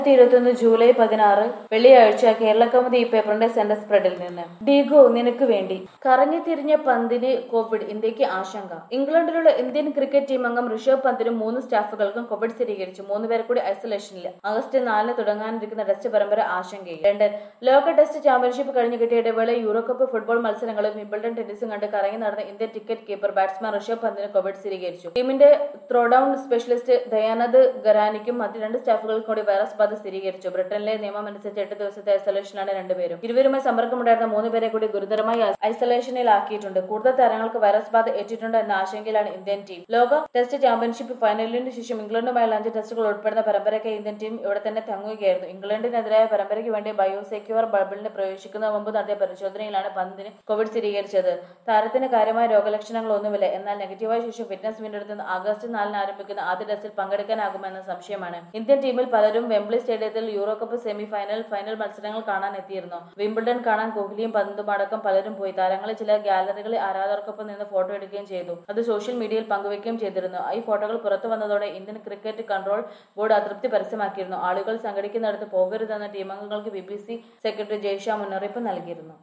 ഇരുപത്തൊന്ന് ജൂലൈ പതിനാറ് വെള്ളിയാഴ്ച കേരള കൗമുദി ഈ പേപ്പറിന്റെ സെന്റർ സ്പ്രെഡിൽ നിന്ന് ഡീഗോ നിനക്ക് വേണ്ടി കറങ്ങി തിരിഞ്ഞ പന്തിന് കോവിഡ് ഇന്ത്യക്ക് ആശങ്ക ഇംഗ്ലണ്ടിലുള്ള ഇന്ത്യൻ ക്രിക്കറ്റ് ടീം അംഗം ഋഷഭ് പന്തിനും മൂന്ന് സ്റ്റാഫുകൾക്കും കോവിഡ് സ്ഥിരീകരിച്ചു മൂന്ന് പേർ കൂടി ഐസൊലേഷനിൽ ആഗസ്റ്റ് നാലിന് തുടങ്ങാനിരിക്കുന്ന ടെസ്റ്റ് പരമ്പര ആശങ്കയിൽ ലണ്ടൻ ലോക ടെസ്റ്റ് ചാമ്പ്യൻഷിപ്പ് കഴിഞ്ഞ് കിട്ടിയ ഇടവേള യൂറോ കപ്പ് ഫുട്ബോൾ മത്സരങ്ങളും വിംബിൾഡൺ ടെന്നീസും കണ്ട് കറങ്ങി നടന്ന Indian wicket keeper batsman Rishabh പന്തിന് കോവിഡ് സ്ഥിരീകരിച്ചു ടീമിന്റെ ത്രോഡൌൺ സ്പെഷ്യലിസ്റ്റ് ദയാനന്ദ് ഗരാനിക്കും മറ്റ് രണ്ട് സ്റ്റാഫുകൾക്കും കൂടി വൈറസ് ബാധ സ്ഥിരീകരിച്ചു ബ്രിട്ടനിലെ നിയമം അനുസരിച്ച് എട്ട് ദിവസത്തെ ഐസൊലേഷനിലാണ് രണ്ടുപേരും ഇരുവരുമായി സമ്പർക്കമുണ്ടായിരുന്ന മൂന്ന് പേരെ കൂടി ഗുരുതരമായി ഐസൊലേഷനിലാക്കിയിട്ടുണ്ട് കൂടുതൽ താരങ്ങൾക്ക് വൈറസ് ബാധ ഏറ്റിട്ടുണ്ടോ എന്ന ആശങ്കയിലാണ് ഇന്ത്യൻ ടീം ലോക ടെസ്റ്റ് ചാമ്പ്യൻഷിപ്പ് ഫൈനലിന് ശേഷം ഇംഗ്ലണ്ടുമായുള്ള അഞ്ച് ടെസ്റ്റുകൾ ഉൾപ്പെടുന്ന പരമ്പരയ്ക്ക് ഇന്ത്യൻ ടീം ഇവിടെ തന്നെ തങ്ങുകയായിരുന്നു ഇംഗ്ലണ്ടിനെതിരായ പരമ്പരയ്ക്ക് വേണ്ടി ബയോസെക്യൂർ ബബിളിന് പ്രവേശിക്കുന്ന മുമ്പ് നടത്തിയ പരിശോധനയിലാണ് പന്തിന് കോവിഡ് സ്ഥിരീകരിച്ചത് താരത്തിന് കാര്യമായ രോഗലക്ഷണങ്ങളൊന്നുമില്ല എന്നാൽ നെഗറ്റീവായ ശേഷം ഫിറ്റ്നസ് വീണ്ടെടുത്ത് ആഗസ്റ്റ് നാലിന് ആരംഭിക്കുന്ന ആദ്യ ടെസ്റ്റിൽ പങ്കെടുക്കാനാകുമെന്ന സംശയമാണ് ഇന്ത്യൻ ടീമിൽ പലരും വെംബ്ലി സ്റ്റേഡിയത്തിൽ Euro cup semi final final മത്സരങ്ങൾ കാണാൻ എത്തിയിരുന്നു വിംബിൾഡൺ കാണാൻ കോഹ്ലിയും പന്തും അടക്കം പലരും പോയി താരങ്ങളിൽ ചില ഗാലറികളിൽ ആരാധകർക്കൊപ്പം നിന്ന് ഫോട്ടോ എടുക്കുകയും ചെയ്തു അത് സോഷ്യൽ മീഡിയയിൽ പങ്കുവയ്ക്കുകയും ചെയ്തിരുന്നു ഈ ഫോട്ടോകൾ പുറത്തു വന്നതോടെ ഇന്ത്യൻ ക്രിക്കറ്റ് കൺട്രോൾ ബോർഡ് അതൃപ്തി പരസ്യമാക്കിയിരുന്നു ആളുകൾ സംഘടിക്കുന്നിടത്ത് പോകരുതെന്ന് ടീമംഗങ്ങൾക്ക് B B C secretary Jay Shah മുന്നറിയിപ്പ് നൽകിയിരുന്നു